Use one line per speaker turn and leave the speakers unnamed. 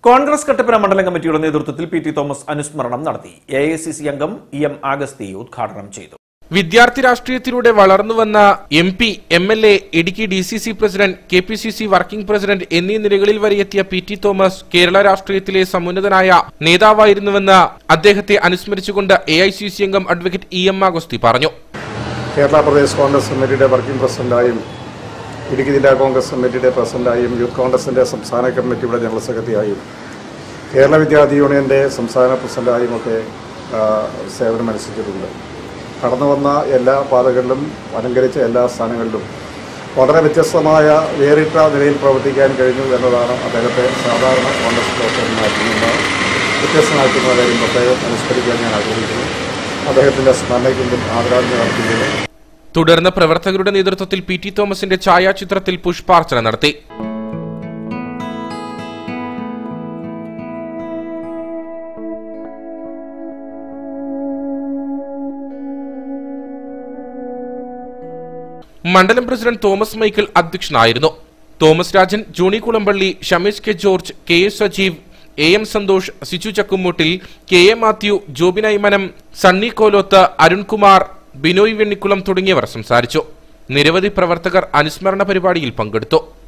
കോൺഗ്രസ് കട്ടപ്പന മണ്ഡലം കമ്മിറ്റിയുടെ നേതൃത്വത്തിൽ പി ടി തോമസ് അനുസ്മരണം നടത്തി എ ഐ സി സി അംഗം ഇ എം ആഗസ്തി ഉദ്ഘാടനം ചെയ്തു
വിദ്യാർത്ഥി രാഷ്ട്രീയത്തിലൂടെ വളർന്നുവന്ന M P M L A Idukki D C C president K P C C working president എന്നീ നിലകളിൽ വരെ എത്തിയ പി ടി തോമസ് കേരള രാഷ്ട്രീയത്തിലെ സമുന്നതനായ നേതാവായിരുന്നുവെന്ന് അദ്ദേഹത്തെ അനുസ്മരിച്ചുകൊണ്ട് എ ഐ സി സി അംഗം അഡ്വക്കേറ്റ് ഇ എം ആഗസ്തി പറഞ്ഞു
കേരള പ്രദേശ് കോൺഗ്രസ് കമ്മിറ്റിയുടെ വർക്കിംഗ് പ്രസിഡന്റായും ഇടുക്കി ജില്ലാ കോൺഗ്രസ് കമ്മിറ്റിയുടെ പ്രസിഡന്റായും യൂത്ത് കോൺഗ്രസിന്റെ സംസ്ഥാന കമ്മിറ്റിയുടെ ജനറൽ സെക്രട്ടറിയായും കേരള വിദ്യാർത്ഥി യൂണിയന്റെ സംസ്ഥാന പ്രസിഡന്റായും ഒക്കെ ആ, സേവനമനുസരിച്ചിട്ടുണ്ട് കടന്നു വന്ന എല്ലാ പാതകളിലും അലങ്കരിച്ച എല്ലാ സ്ഥാനങ്ങളിലും വളരെ വ്യത്യസ്തമായ വേറിട്ട നിലയിൽ പ്രവർത്തിക്കാൻ കഴിഞ്ഞു എന്നതാണ് അദ്ദേഹത്തെ സാധാരണ കോൺഗ്രസ് പ്രവർത്തകന്മാരിൽ നിന്ന് വ്യത്യസ്തമാക്കുന്ന കാര്യം പ്രത്യേകം അനുസ്മരിക്കാൻ ഞാൻ ആഗ്രഹിക്കുന്നു അദ്ദേഹത്തിന്റെ സ്മരണയ്ക്ക് മുമ്പിൽ ആദരാഞ്ജലി നടത്തുകയും
തുടർന്ന് പ്രവർത്തകരുടെ നേതൃത്വത്തിൽ പി ടി തോമസിന്റെ ഛായാചിത്രത്തിൽ പുഷ്പാർച്ചന നടത്തി മണ്ഡലം പ്രസിഡന്റ് തോമസ് മൈക്കിൾ അധ്യക്ഷനായിരുന്നു Thomas Rajan Johnny Kulampally Shamees K George K S Sajeev A M Santhosh Siju Chakkumoottil K A Mathew Jobin Aymanam Sunny Koloth Arunkumar Binoy Vennikkulam തുടങ്ങിയവർ സംസാരിച്ചു നിരവധി പ്രവർത്തകർ അനുസ്മരണ പരിപാടിയിൽ പങ്കെടുത്തു